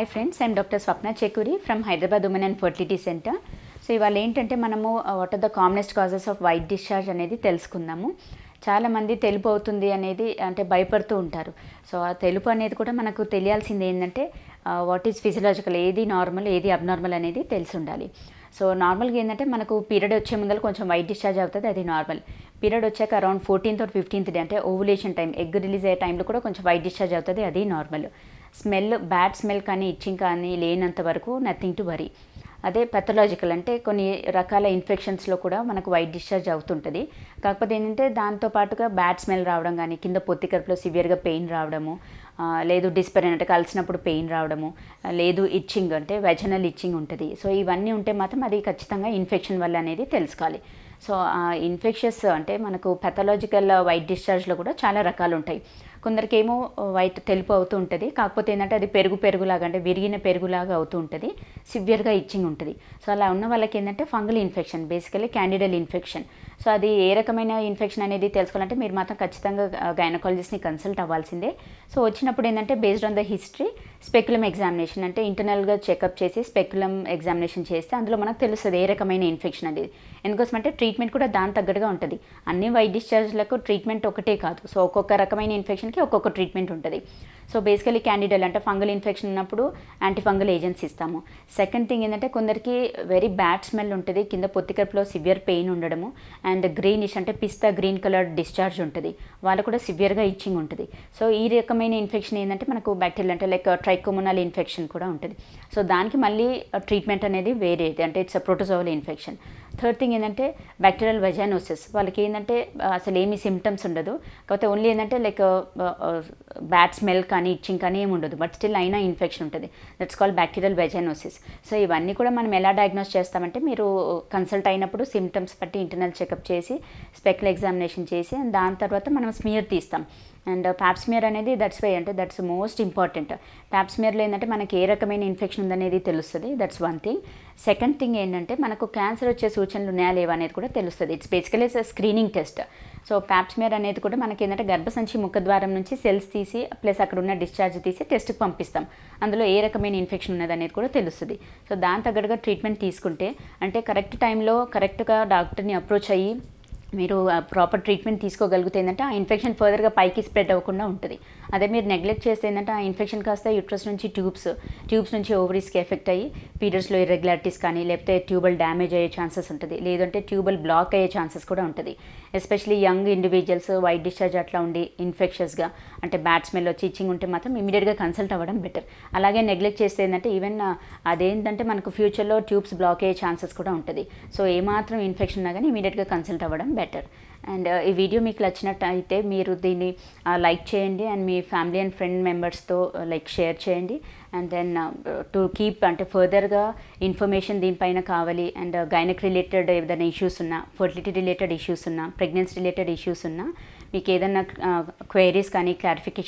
hi friends I'm doctor Swapna Chekuri from Hyderabad women and fertility centre so ఇవాళ ఏంటంటే మనము what are the commonest causes of white discharge అనేది తెలుసుకుందాము చాలామంది తెలుపు అవుతుంది అనేది అంటే భయపడుతూ ఉంటారు సో ఆ తెలుపు అనేది కూడా మనకు తెలియాల్సింది ఏంటంటే వాట్ ఈజ్ ఫిజియలాజికల్ ఏది నార్మల్ ఏది అబ్నార్మల్ అనేది తెలిసి ఉండాలి సో నార్మల్గా ఏంటంటే మనకు పీరియడ్ వచ్చే ముందర కొంచెం వైట్ డిశ్చార్జ్ అవుతుంది అది నార్మల్ పీరియడ్ వచ్చాక around fourteenth or fifteenth day అంటే ఓవులేషన్ టైం ఎగ్ రిలీజ్ అయ్యే టైంలో కూడా కొంచెం వైట్ డిశ్చార్జ్ అవుతుంది అది నార్మల్ స్మెల్ బ్యాడ్ స్మెల్ కానీ ఇచ్చింగ్ కానీ లేనంత వరకు నథింగ్ టు వరీ అదే పెథలాజికల్ అంటే కొన్ని రకాల ఇన్ఫెక్షన్స్లో కూడా మనకు వైట్ డిశ్చార్జ్ అవుతుంటుంది కాకపోతే ఏంటంటే దాంతో పాటుగా బ్యాడ్ స్మెల్ రావడం కానీ కింద పొత్తి కడుపులో సివియర్గా పెయిన్ రావడము ఆ, లేదు డిస్పెరిన్ అంటే కలిసినప్పుడు పెయిన్ రావడము ఆ, లేదు ఇచ్చింగ్ అంటే వెజనల్ ఇచ్చింగ్ ఉంటుంది సో ఇవన్నీ ఉంటే మాత్రం అది ఖచ్చితంగా ఇన్ఫెక్షన్ వల్ల అనేది తెలుసుకోవాలి సో ఇన్ఫెక్షస్ అంటే మనకు పెథలాజికల్ వైట్ డిశ్చార్జ్లో కూడా చాలా రకాలు ఉంటాయి కొందరికేమో వైట్ తెలుపు అవుతూ ఉంటుంది కాకపోతే ఏంటంటే అది పెరుగు పెరుగులాగా అంటే విరిగిన పెరుగులాగా అవుతూ ఉంటుంది సివియర్గా ఇచ్చింగ్ ఉంటుంది సో అలా ఉన్న వాళ్ళకి ఏంటంటే fungal infection basically candidal infection so అది ఏ రకమైన ఇన్ఫెక్షన్ అనేది తెలుసుకోవాలంటే మీరు మాత్రం ఖచ్చితంగా గైనకాలజిస్ట్ని కన్సల్ట్ అవ్వాల్సిందే సో వచ్చినప్పుడు ఏంటంటే based on the history speculum examination అంటే ఇంటర్నల్గా చెకప్ చేసి స్పెక్యులం ఎగ్జామినేషన్ చేస్తే అందులో మనకు తెలుస్తుంది ఏ రకమైన ఇన్ఫెక్షన్ అనేది ఎందుకోసం అంటే ట్రీట్మెంట్ కూడా దాని తగ్గట్టుగా ఉంటుంది అన్ని వైట్ డిశ్చార్జ్లకు ట్రీట్మెంట్ ఒకటే కాదు సో ఒక్కొక్క రకమైన ఇన్ఫెక్షన్కి ఒక్కొక్క ట్రీట్మెంట్ ఉంటుంది సో బేసికలీ క్యాండిడల్ అంటే ఫంగల్ ఇన్ఫెక్షన్ ఉన్నప్పుడు యాంటీ ఫంగల్ ఏజెంట్స్ ఇస్తాము సెకండ్ థింగ్ ఏంటంటే కొందరికి వెరీ బ్యాడ్ స్మెల్ ఉంటుంది కింద పొత్తికడుపులో సివియర్ పెయిన్ ఉండడము అండ్ గ్రీనిష్ అంటే పిస్తా గ్రీన్ కలర్ డిశ్చార్జ్ ఉంటుంది వాళ్ళు కూడా సివియర్గా ఇచ్చింగ్ ఉంటుంది సో ఈ రకమైన ఇన్ఫెక్షన్ ఏంటంటే మనకు బ్యాక్టీరియల్ అంటే లైక్ ట్రైకోమోనల్ ఇన్ఫెక్షన్ కూడా ఉంటుంది సో దానికి మళ్ళీ ట్రీట్మెంట్ అనేది వేరేది అంటే it's protozoal infection third thing ఏంటంటే బ్యాక్టీరియల్ వెజానోసిస్ వాళ్ళకి ఏంటంటే ఆ, అసలు ఏమీ సిమ్టమ్స్ ఉండదు కాకపోతే ఓన్లీ ఏంటంటే లైక్ బ్యాడ్ స్మెల్ కానీ ఇచ్చింగ్ కానీ ఏమి ఉండదు బట్ స్టిల్ అయినా ఇన్ఫెక్షన్ ఉంటుంది that's call bacterial vaginosis so ఇవన్నీ కూడా మనం ఎలా డయాగ్నోస్ చేస్తామంటే మీరు కన్సల్ట్ అయినప్పుడు సిమ్టమ్స్ బట్టి ఇంటర్నల్ చెకప్ చేసి స్పెక్ల్ ఎగ్జామినేషన్ చేసి and దాని తర్వాత మనం స్మియర్ తీస్తాం అండ్ ప్యాప్స్మియర్ అనేది దట్స్ వై అంటే దట్స్ మోస్ట్ ఇంపార్టెంట్ ప్యాప్స్మియర్లో ఏంటంటే మనకి ఏ రకమైన ఇన్ఫెక్షన్ ఉందనేది తెలుస్తుంది that's one thing second thing ఏంటంటే మనకు క్యాన్సర్ వచ్చే సూచనలు ఉన్నాయా లేవా అనేది కూడా తెలుస్తుంది it's basically screening test so pap smear అనేది కూడా మనకి ఏంటంటే గర్భసంచి ముఖద్వారం నుంచి సెల్స్ తీసి ప్లస్ అక్కడ ఉన్న డిశ్చార్జ్ తీసి టెస్ట్కి పంపిస్తాం అందులో ఏ రకమైన ఇన్ఫెక్షన్ ఉన్నది అనేది కూడా తెలుస్తుంది సో దాని తగ్గట్టుగా ట్రీట్మెంట్ తీసుకుంటే అంటే కరెక్ట్ టైంలో కరెక్ట్గా డాక్టర్ని అప్రోచ్ అయ్యి మీరు ప్రాపర్ ట్రీట్మెంట్ తీసుకోగలిగితే ఏంటంటే ఆ ఇన్ఫెక్షన్ ఫర్దర్గా పైకి స్ప్రెడ్ అవ్వకుండా ఉంటుంది అదే మీరు నెగ్లెక్ట్ చేస్తే ఏంటంటే ఆ ఇన్ఫెక్షన్ కాస్త యూట్రస్ నుంచి ట్యూబ్స్ ట్యూబ్స్ నుంచి ఓవరీస్కి ఎఫెక్ట్ అయ్యి పీరియడ్స్లో ఇర్రెగ్యులారిటీస్ కానీ లేకపోతే ట్యూబల్ డ్యామేజ్ అయ్యే ఛాన్సెస్ ఉంటుంది లేదంటే ట్యూబల్ బ్లాక్ అయ్యే ఛాన్సెస్ కూడా ఉంటుంది especially young individuals white discharge అట్లా ఉండి ఇన్ఫెక్షన్స్గా అంటే బ్యాడ్ స్మెల్ వచ్చి ఇచ్చింగ్ ఉంటే మాత్రం ఇమీడియట్గా కన్సల్ట్ అవ్వడం బెటర్ అలాగే నెగ్లెక్ట్ చేస్తే ఏంటంటే ఈవెన్ అదేంటంటే మనకు ఫ్యూచర్లో ట్యూబ్స్ బ్లాక్ అయ్యే ఛాన్సెస్ కూడా ఉంటుంది సో ఏమాత్రం ఇన్ఫెక్షన్ ఉన్నా కానీ ఇమీడియట్గా కన్సల్ట్ అవ్వడం బెటర్ అండ్ ఈ వీడియో మీకు నచ్చినట్టు అయితే మీరు దీన్ని లైక్ చేయండి అండ్ మీ ఫ్యామిలీ అండ్ ఫ్రెండ్ మెంబర్స్తో లైక్ షేర్ చేయండి అండ్ దెన్ టు కీప్ అంటే ఫర్దర్గా ఇన్ఫర్మేషన్ దీనిపైన కావాలి అండ్ గైనక్ రిలేటెడ్ ఏదైనా ఇష్యూస్ ఉన్నా ఫర్టిలిటీ రిలేటెడ్ ఇష్యూస్ ఉన్నా ప్రెగ్నెన్సీ రిలేటెడ్ ఇష్యూస్ ఉన్నా మీకు ఏదైనా క్వైరీస్ కానీ క్లారిఫికేషన్స్ కావాలనుకుంటే మా you can always mail back to us thank you